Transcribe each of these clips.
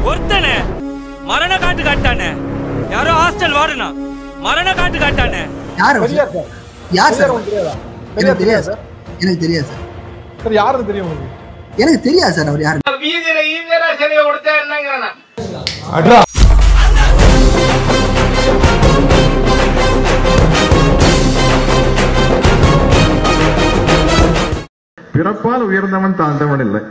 ஒருத்தனே மரண காட்டு காட்டானே யாரோ ஹாஸ்டல் வாடுனா மரண காட்டு காட்டானே யார் அவர் பெரியார் சார்? சார் யார் சார் பெரியார் எனக்கு உங்களுக்கு தெரியாதா பெரியார் தெரியாது தெரியாது சார் எனக்கு தெரியாது சார் சார் யாருன்னு தெரியும் உங்களுக்கு எனக்கு தெரியாது சார் அவர் யாரு அட்ரா பிறப்பால் உயர்ந்தவன் தாழ்ந்தவன் இல்லை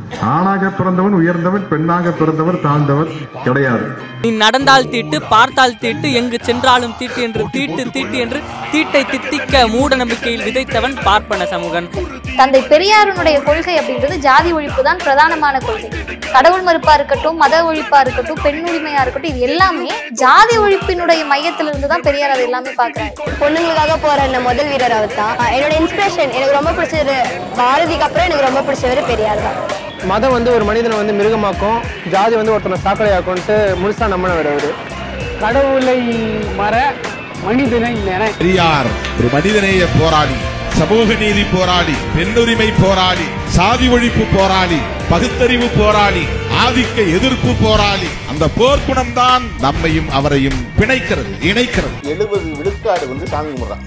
ஆணாக பிறந்தவன் உயர்ந்தவன் பெண்ணாக பிறந்தவர் தாழ்ந்தவர் கிடையாது நீ நடந்தால் தீட்டு பார்த்தால் தீட்டு எங்கு சென்றாலும் தீட்டு என்று தீட்டு தீட்டு என்று தீட்டை தித்திக்க மூட நம்பிக்கையில் விதைத்தவன் பார்ப்பன சமூகன் தந்தை பெரியாருடைய கொள்கை அப்படின்றது ஜாதி ஒழிப்பு தான் பிரதானமான கொள்கை கடவுள் மறுப்பா இருக்கட்டும் மத ஒழிப்பா இருக்கட்டும் பெண் உரிமையா இருக்கட்டும் இது எல்லாமே ஜாதி ஒழிப்பினுடைய மையத்துல இருந்து தான் பெரியார் அது எல்லாமே பாக்குறாரு பொண்ணுங்களுக்காக போற முதல் வீரர் அவர் தான் என்னோட இன்ஸ்பிரேஷன் எனக்கு ரொம்ப பிடிச்சது பாரதிக்கு அப்புறம் எனக்கு ரொம்ப பிடிச்சவர் பெரியார் தான் மதம் வந்து ஒரு மனிதனை வந்து மிருகமாக்கும் ஜாதி வந்து ஒருத்தனை சாக்கடையாக்கும்ட்டு முழுசா நம்பினவர் அவரு கடவுளை மற மனிதனை நினை பெரியார் ஒரு மனிதநேய போராளி சமூக நீதி போராளி பெண்ணுரிமை போராளி சாதி ஒழிப்பு போராளி பகுத்தறிவு போராளி ஆதிக்க எதிர்ப்பு போராளி அந்த போர்க்குணம் தான் நம்மையும் அவரையும் பிணைக்கிறது இணைக்கிறது எழுபது விழுக்காடு வந்து சாமி கும்பிட்றான்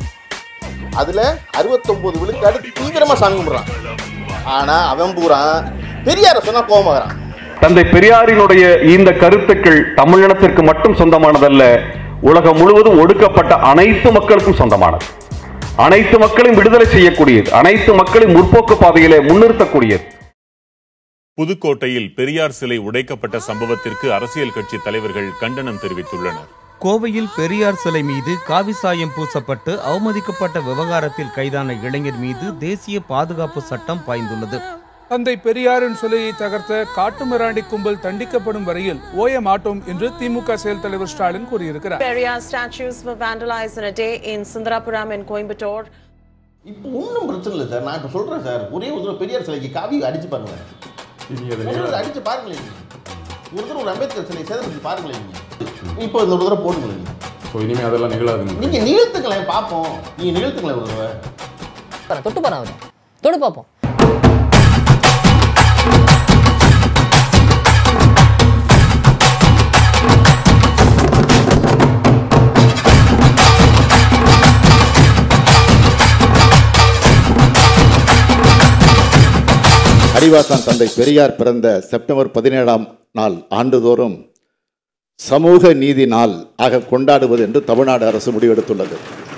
அதுல அறுபத்தொன்பது விழுக்காடு தீவிரமா சாமி கும்பிட்றான் ஆனா அவன் பூரா பெரியார சொன்னா கோபமாகறான் தந்தை பெரியாரினுடைய இந்த கருத்துக்கள் தமிழினத்திற்கு மட்டும் சொந்தமானதல்ல உலகம் முழுவதும் ஒடுக்கப்பட்ட அனைத்து மக்களுக்கும் சொந்தமானது அனைத்து மக்களையும் விடுதலை செய்யக்கூடியது அனைத்து மக்களையும் முற்போக்கு பாதையிலே முன்னிறுத்தக்கூடியது புதுக்கோட்டையில் பெரியார் சிலை உடைக்கப்பட்ட சம்பவத்திற்கு அரசியல் கட்சி தலைவர்கள் கண்டனம் தெரிவித்துள்ளனர் கோவையில் பெரியார் சிலை மீது காவி சாயம் பூசப்பட்டு அவமதிக்கப்பட்ட விவகாரத்தில் கைதான இளைஞர் மீது தேசிய பாதுகாப்பு சட்டம் பாய்ந்துள்ளது தந்தை பெரியாரின் சிலையை தகர்த்த காட்டுமிராண்டி கும்பல் தண்டிக்கப்படும் வரையில் ஓய மாட்டோம் என்று திமுக செயல் தலைவர் ஸ்டாலின் கூறியிருக்கிறார் Periyar statues were vandalized in a day in Sundarapuram in Coimbatore. இப்போ ஒன்றும் பிரச்சனை இல்லை சார் நான் இப்போ சொல்றேன் சார் ஒரே ஒரு தடவை பெரியார் சிலைக்கு காவி அடிச்சு பாருங்க ஒரு தடவை அடிச்சு பாருங்களேன் நீங்க. ஒரு தடவை ஒரு அம்பேத்கர் சிலை சேதப்படுத்தி பாருங்களேன் நீங்க இப்போ இந்த ஒரு தடவை போடுங்களேன் நீங்க. ஸோ இனிமேல் அதெல்லாம் நிகழாதுங்க நீங்க நிகழ்த்துங்களேன் பார்ப்போம் நீங்க நிகழ்த்துங்களேன் ஒரு தடவை தொட்டு பாரு அவரை தொடு பார்ப்போம் அறிவாசான் தந்தை பெரியார் பிறந்த செப்டம்பர் பதினேழாம் நாள் ஆண்டுதோறும் சமூக நீதி நாள் ஆக கொண்டாடுவது என்று தமிழ்நாடு அரசு முடிவெடுத்துள்ளது